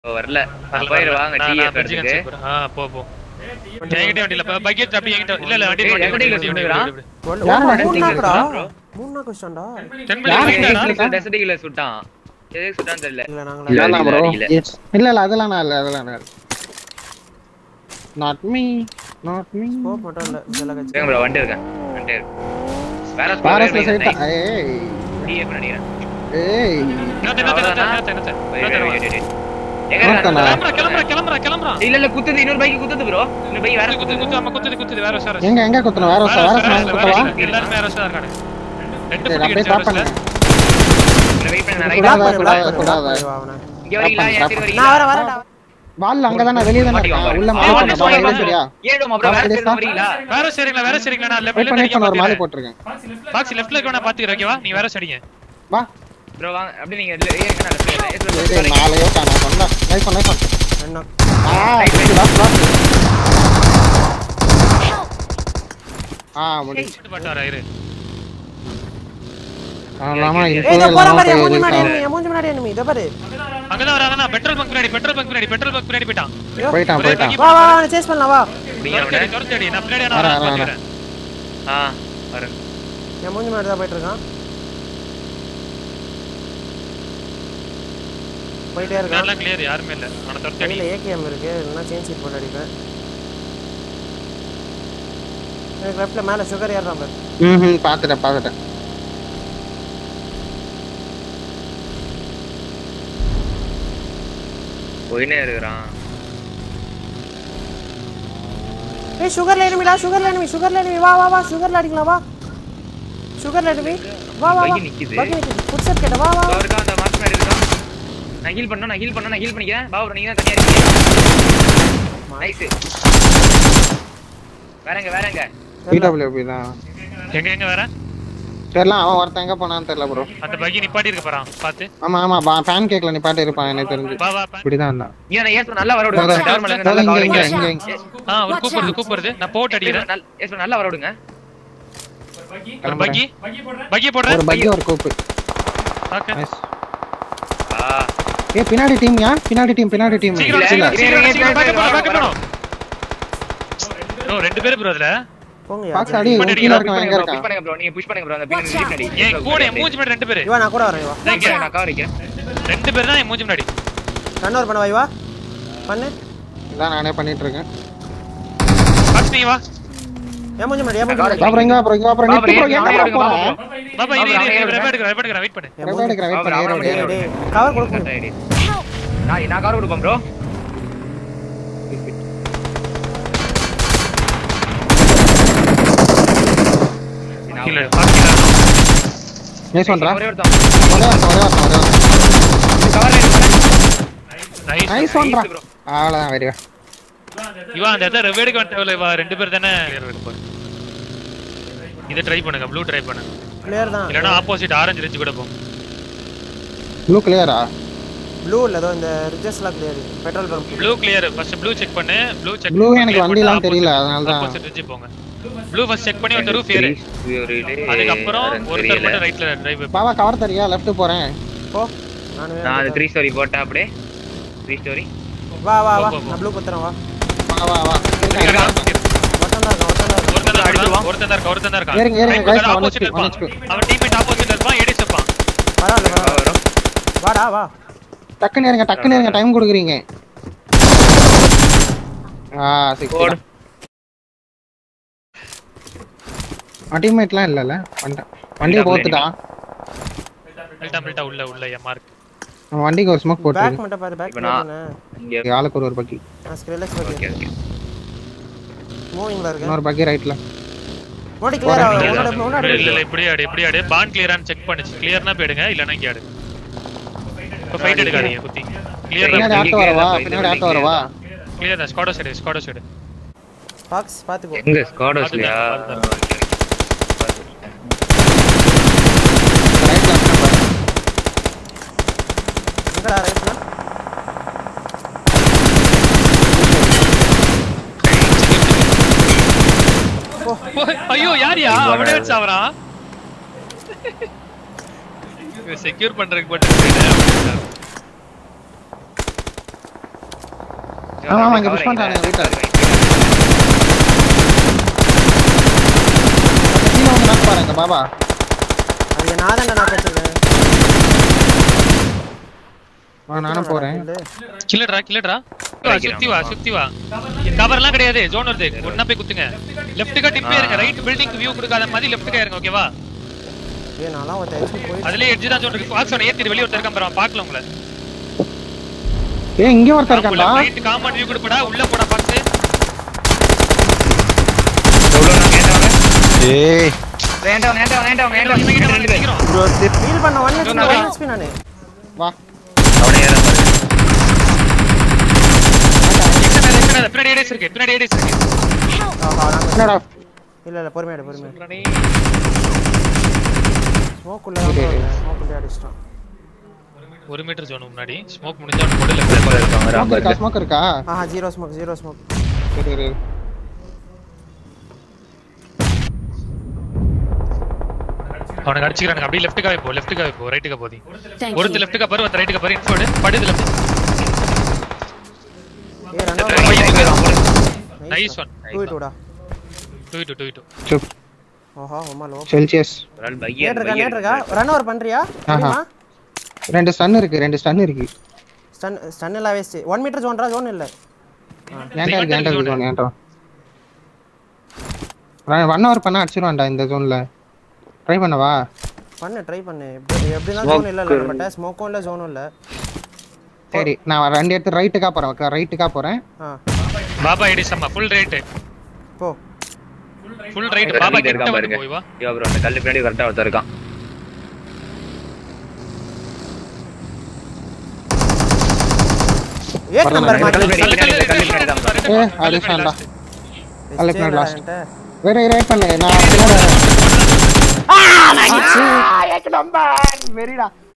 ஓ, வரல நான் போயிரு வாங்க நான் டிஎஃப் bridge எடுத்துக்கு check பண்றேன். ஆ போ போ என்கிட்ட வண்டி இல்ல பக்கெட் அப்படி என்கிட்ட இல்ல இல்ல வண்டி ஏய், வண்டி எங்கடி வண்டி இங்க வண்டி சுடுறான்? ஒன்னு- யார் ஓ, அடி மூணு அடிக்கிறது நாக்குடா. bro? மூணு நாக்கு வச்சிட்டான்டா. டென் யார் மினிட்ஸ் அடி? ஆயிட்டா டெசடிக்ல சுட்டான் எதுக்கு சுட்டான்னு தெரியல இல்ல, நாங்களா- இல்ல, இல்ல இல்ல, ப்ரோ இல்ல. இல்ல இல்ல அதெல்லாம் நான் இல்ல அதெல்லாம் நான் not me not me scope மட்டும் இல்ல, இதெல்லாம் வச்சு. ஏங்க ப்ரோ வண்டி இருக்கேன் வண்டி இருக்கு வேற பாரஸ்ல சைட்டா ஏய் டிஎஃப் நினைக்கிறேன் ஏய் என்னத்த என்னத்த என்னத்த என்னத்த wait, wait, wait, என்னத்த wait. எங்க நோக்கண்ணா. இருக்கான்? கிளம்புறா கிளம்புறா கிளம்புறா கிளம்புறா இல்ல இல்ல குத்துது இன்னொரு பைக் குத்துது ப்ரோ இன்னொரு பைக் வேற குத்து குத்து ஆமா குத்துது குத்துது வேற சார் எங்க எங்க குத்தணும் வேற வேற வேற குத்தவா எல்லாரும் வேற சார் இருக்காங்க ரெண்டு சரி அப்படியே புட்டி டாப் பண்ணுங்க வெயிட் பண்ண நான் Lock right பண்ணு, கூடாது, lock பண்ணு, கூடாது. lock பண்ணு, வா, அவனை. இங்க வரீங்களா Drop ஏன் பண்ணு, சரி நான் வரீங்களா வரேன், வரேன்டா. பால் அங்க தானே வெளிய தானே மாட்டிக்கோ, இருக்கான் உள்ள ஆ, மாலை வந்து போடணும் பால் சொல்லுங்க. சரியா ஏழுமா ப்ரோ வேற Drop சைடு வரீங்களா வேற சரிங்களா வேற சரிங்களா நான் வெயிட் லெஃப்ட்ல பண்ணி அடிக்க ஒரு மாலை மாட்டேன் போட்டுருக்கேன் பாக்ஸ் லெஃப்ட்ல இருக்க நான் பாத்துக்கிறேன் ஓகேவா நீ வேற சரிங்க வா ப்ரோ வாங்க அப்படி நீங்க இல்ல, ஏறுங்க, நான் left side ல. சரி நாளையோ காணா சொன்னா லைஃப் பண்ண லைஃப் ரெண்டு knock. ஆ லாஸ்ட் லாஸ்ட் ஆ முடிஞ்சு விட்டு பாட்டாரா இரு ஆமா ஏய், இப்போ இதோ போற இல்லாம பாரு, என் மூஞ்சி போய் முன்னாடி இருக்கான். enemy, என் மூஞ்சி முன்னாடி enemy, இதோ பாரு. அங்கதான் வராங்கண்ணா பெட்ரோல் பங்க் பின்னாடி பெட்ரோல் பங்க் பின்னாடி பெட்ரோல் பங்க் பின்னாடி போயிட்டான் போயிட்டான் ஒரே போயிட்டான் பக்கி வா, வா, அவனை chase பண்ணலாம், வா. அப்படியா துரத்தி அவனை? அடி, துரத்தி அடி. நான் பின்னாடி நான் வரேன், வரேன், வரேன், பாத்துக்கிறேன். ஆ வரேன் என் மூஞ்சி முன்னாடி தான் போயிட்டு இருக்கான். போயிட்டே இருக்கான் எல்லாம் clear, யாருமே இல்ல அவனை துரத்தி அடி. கையில ஏகேஎம் இருக்கு இல்லைன்னா சேஞ்ச் சீட் போட்டு அடிப்பேன் எனக்கு லெஃப்ட்ல மேல சுகர் ஏறான் பாரு ம் பாத்துட்டேன் பாத்துட்டேன் போயினே இருக்கிறான் ஏய் சுகர்ல எனிமிடா சுகர்ல எனிமி சுகர்ல எனிமி வா வா வா சுகர்ல அடிக்கலாம் வா சுகர்ல எனிமி வா வா வா பைக்கு நிக்குது. பைக்கு நிக்குது ஃபுட் செட் கேட்ட வா வா இதோ இருக்கா அந்த மார்க் மேல இருக்கான் நான் ஹீல் பண்ணனும் நான் ஹீல் பண்ணனும் நான் ஹீல் பண்ணிக்கிறேன் பாபு நீங்க தான் தனியா இருக்கீங்க நைஸ் வேறங்க வேறங்க பிடபிள்யூபி தான் எங்க எங்க வேற தெரியல அவன் ஒருத்தன் எங்க போனான்னு தெரியல ப்ரோ அந்த பகி நிப்பாட்டி இருக்க போறான் பாத்து ஆமா ஆமா பேன் கேக்ல நிப்பாட்டி இருப்பான் எனக்கு தெரிஞ்சு வா வா பா- இப்படிதான் இருந்தான் நீங்க நான் ஏஸ் நல்லா வர விடுங்க அதான். டவர் மேல இருந்து அதான் நல்லா இங்க கவர் இங்க பண்ணுங்க இங்க இங்க ஆ ஒரு கூப்பிடுது கூப்பிடுது நான் போட்டு அடிக்கிறேன் ஏஸ் நல்லா வர விடுங்க ஒரு பகி பகி போடுறேன் ஒரு பைக் ஒரு கோப்பு ஓகே Nice. ஆ ஏய் பின்னாடி டீம் யா பின்னாடி டீம் பின்னாடி டீம் சீக்கிரம் இல்ல, சீக்கிரம் இரு, சீக்கிரம் இரு, சீக்கிரம் இரு, பேக்கப் பண்ணு இரு, பேக்கப் பண்ணு நோ ரெண்டு பேர் ப்ரோ அதுல போங்க பாக்ஸ் யா அடி பண்ணி கீழ அடிக்கலாம், இருக்கவன் எங்க புஷ் இருக்கான் பண்ணுங்க ப்ரோ நீங்க புஷ் பண்ணுங்க ப்ரோ அந்த பின்னாடி பின்னாடி என் கூட என் மூஞ்சி முன்னாடி ரெண்டு பேர் இவா நான் கூட வரேன் இவா நான் கவர் வைக்கிறேன் ரெண்டு பேர் தான் என் மூஞ்சி முன்னாடி ரன் ஓவர் பண்ண வா இவா பண்ணு இதான் நானே பண்ணிட்டு இருக்கேன் பாத்து நீ வா என் மூஞ்சி முன்னாடி என் மூஞ்சி முன்னாடி அப்புறம் இங்க அப்புறம் இங்க அப்புறம் பாபு, நிட்டு ப்ரோ ஏன் எங்க அவனை போற எடுங்க, பாப்பா இரு அவன் இரு அவன் ரெபேட் எடுக்கறேன் ரெபேட் எடுக்கறேன் வெயிட் பண்ணு என் ரெபேட் மூஞ்சி எடுக்கிறேன் வெயிட் அவன் பண்ணி அவன் ஏறு, ஏறு. டேய் கவர் கொடுக்க நான் நான் கவர் கொடுப்பேன் ப்ரோ கீழ பாக்கீழ நைஸ் பண்றா ஒரே ஒருத்தன் ஒரே ஒருத்தன், ஒரே ஒருத்தன், ஒரே ஒருத்தன். கவர் நைஸ் நைஸ் பண்றா அவ்வளவுதான் வெரி இவா அந்த இடத்துல ரெபேடுக்கு வந்துட்டவள இவா ரெண்டு பேர் தானே clear இருக்கு பாரு இதை ட்ரை பண்ணுங்க ப்ளூ ட்ரை பண்ணுங்க கிளியர் தான் இல்லனா ஆப்போசிட் ஆரஞ்சு ரெஞ்சு கூட போங்க ப்ளூ கிளியரா ப்ளூ இல்ல ஏதோ இந்த ரிஜஸ்ட்லாம் clear petrol pump blue clear first blue check பண்ணு ப்ளூ செக் ப்ளூ எனக்கு வண்டிலாம் தெரியல அதனால தான் ஆப்போசிட் ரெஞ்சு போங்க ப்ளூ ஃபர்ஸ்ட் செக் பண்ணி ஒரு ரூஃப் ஏறு அதுக்கப்புறம் ஒருத்தர் மட்டும் ரைட்ல டிரைவ் பாபா கவர் தரியா லெஃப்ட் போறேன் போ நானு நான் அது த்ரீ ஸ்டோரி போட்டேன் அப்படியே த்ரீ ஸ்டோரி வா வா வா போ, போ, போ. நான் ப்ளூ குத்துறேன் வா வா வா வா ஒருத்தன் தான் இருக்கான் ஒருத்தன் தான் இருக்கான் ஒருத்தன் தான் இருக்கான் ஒருத்தன் தான் இருக்கான் ஏறுங்க, ஏறுங்க, guys, one ஆப்போசிட் HP, இருப்பான் one HP. அவன் டீம்மேட் ஆப்போசிட் இருப்பான் எடி இருப்பான் பரவாயில்ல பரவாயில்ல வாடா வா டக்குன்னு இருங்க டக்குன்னு இருங்க டைம் கொடுக்குறீங்க ஆ சிக்ஸ் போடு. டீம்மேட்லாம் இல்லைல்ல வந்துட்டான் வண்டியை போத்துட்டான் மில்டா மில்டா உள்ள உள்ள என் மார்க் அவன் வண்டிக்கு ஒரு ஸ்மோக் பேக் போட்டு மட்டும் பாரு பேக் இப்ப நான்- பண்ணு இங்க ஆளுக்கு ஒரு ஒரு பக்கி நான் ஸ்கிரிலெக்ஸ் ஓகே பக்கி ஓகே மூவிங்ல இருக்கேன் இன்னொரு பக்கி ரைட்ல முன்னாடி கிளியர் ஆகும் இல்ல முன்னாடி முன்னாடி இல்ல இல்ல இப்படி ஆடு இப்படி ஆடு பான் கிளியரான்னு செக் பண்ணுச்சு கிளியர்னா போயிடுங்க இல்லனா இங்க ஆடு இப்ப ஃபைட் எடுக்காதீங்க குத்தி கிளியர் பின்னாடி இங்க ஆட்டோ வரவா இங்க பின்னாடி இங்க ஆட்டோ வரவா கிளியர் தான் ஸ்குவாடோ சைடு ஸ்குவாடோ சைடு பாக்ஸ் பாத்துக்கோ எங்க ஸ்குவாடோஸ்லயா அதுதான், ரைட்ல எங்கடா ரைட்ல ஐயோ யாரியா அவனே வச்சு அவரா செக்யூர் பண்றதுக்கு மட்டும் ஆமா, ஆமா, இங்க push பண்றானுங்க, வீட்டுல. கீழே வந்து knock பாருங்க பாபா அது நான் தான் நான் வச்சிருக்கேன் வா, நானும் போறேன் கில்லட்ரா கில்லட்ரா வா சுத்தி வா சுத்தி வா கவர்லாம் கிடையாது ஜோன் வருது ஒண்ணா போய் குத்துங்க லெஃப்ட்டுக்கா டிப்பே இருங்க ரைட் பில்டிங் வியூ கொடுக்காத மாதிரி லெஃப்ட்டுக்கா இருங்க ஓகேவா ஏ நான்லாம் ஒரு டைம் போய் அதுலயே எட்ஜ் தான் ஜோன் இருக்கு பாக்ஸ் ஒன்று ஏத்தி வெளிய ஒருத்தர் இருக்கான் பாரு பார்க்கல உங்களை ஏ இங்க ஒருத்தர் இருக்கான்டா ரைட் காம்பவுண்ட் வியூ கொடுப்படா உள்ள போடா பாக்ஸ் ஏய் வேண்டாம் வேண்டாம் வேண்டாம் வேண்டாம் இவங்க ரெண்டு பேர். சீக்கிரம் ஃபீல் பண்ண ஒன் ஹெச்பி இன்னொரு ஒன் ஹெச்பி நானு வா அவனை ஏற பாரு. எக்ஸ்ட்ரா எக்ஸ்ட்ரா பின்னாடி ஏடிஸ் இருக்கு பின்னாடி ஏடிஸ் இருக்கு ஆஹா நாங்க என்னடா இல்ல இல்ல பொறுமையாடு பொறுமையாடு பின்னாடி ஸ்மோக் உள்ள தான் ஸ்மோக் உள்ள அடிச்சிட்டான் ஒரு மீட்டர் ஜோன் முன்னாடி ஸ்மோக் முடிஞ்சா ஒன்று போட்டு லெஃப்ட் போல இருக்காங்க ஸ்மோக் ராம்பர் இருக்கா ஸ்மோக் இருக்கா ஆஹா ஜீரோ ஸ்மோக் ஜீரோ ஸ்மோக் சரி இரு. அவனுக்கு அடிச்சுக்கிறானுங்க அப்படியே லெஃப்ட்டுக்காவே போ லெஃப்ட்டுக்காவே போ ரைட்டுக்கா போதி Thank ஒருத்தர் you. லெஃப்ட்டுக்கா பாரு ஒருத்தர் ரைட்டுக்கா பாரு இன்ஃபோர்டு படுது லெஃப்ட் ஏ ரன் நைஸ் ஒன் டூ டூடா டூ டூ டூ டூ சுப் ஓஹா உமா லோ செல்சியஸ் ஒரு ஆள் பையன் நேட் இருக்கா நேட் இருக்கா ரன் ஓவர் பண்றியா ஆஹா. ரெண்டு ஸ்டன் இருக்கு ரெண்டு ஸ்டன் இருக்கு ஸ்டன் ஸ்டன் எல்லாம் வேஸ்ட் ஒன் மீட்டர் ஜோன்ரா ஜோன் இல்ல ஏன்டா இருக்கு ஏன்டா இருக்கு zone, ஏன்டா ஒன் ஹவர் பண்ணா அடிச்சிருவான்டா இந்த ஜோன்ல ட்ரை பண்ணவா பண்ணு ட்ரை பண்ணு எப்படி எப்படினா ஜோன் இல்ல இல்ல பட் ஸ்மோக்கும் இல்ல ஜோனும் இல்ல சரி நான் ரெண்டு எடுத்து ரைட்டுக்கா போறேன் ரைட்டுக்கா போறேன் ஆ பாபா ஐடிஸ் அம்மா ஃபுல் ரைட் போ ஃபுல் ரைட் பாபா வீட்டுல கிட்ட இருக்கான் வந்து பாருங்க போய் வா ஐயோ bro, அந்த கல்லு பின்னாடி கரெக்டா ஒருத்தர் இருக்கான் ஏட் நம்பர் மாத்தி கல்லு பின்னாடி, கல்லு பின்னாடி தான். ஏ அடிச்சான்டா கல்லுக்கு Waste மேல ஏ last. இல்ல வேற ரைட் பண்ணு நான் பின்னாடி வரேன். ஆ, நம்பர் வெரிடா